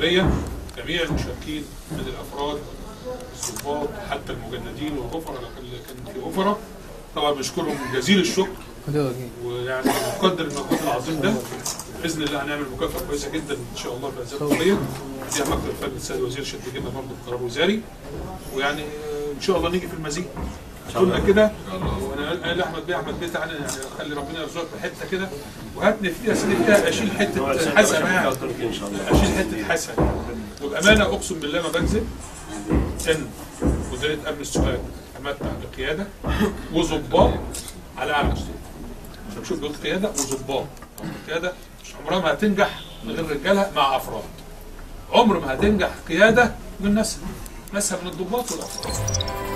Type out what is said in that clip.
اسكندريه جميع المشاركين من الافراد الضباط حتى المجندين والغفراء اللي كان في غفراء طبعا بشكرهم جزيل الشكر ويعني نقدر المجهود العظيم ده باذن الله هنعمل مكافاه كويسه جدا ان شاء الله في هذه القضيه دي مكتب الفن السيد الوزير شد جدا برضه بقرار وزاري ويعني آه، ان شاء الله نيجي في المزيد قلنا كده وانا قال احمد بيه احمد بيه تعالى يعني خلي ربنا يرزقك بحته كده وهاتني فيها سيدي فيها اشيل حته حسنه يعني ان شاء الله اشيل حته حسنه وبامانه اقسم بالله ما بكذب ان مديريه امن السؤال تمتع بقياده وظباط على اعلى مستوى مش بشوف بيقول قياده وظباط القياده مش عمرها ما هتنجح من غير رجالها مع افراد عمر ما هتنجح قياده من ناسها ناسها من الضباط والافراد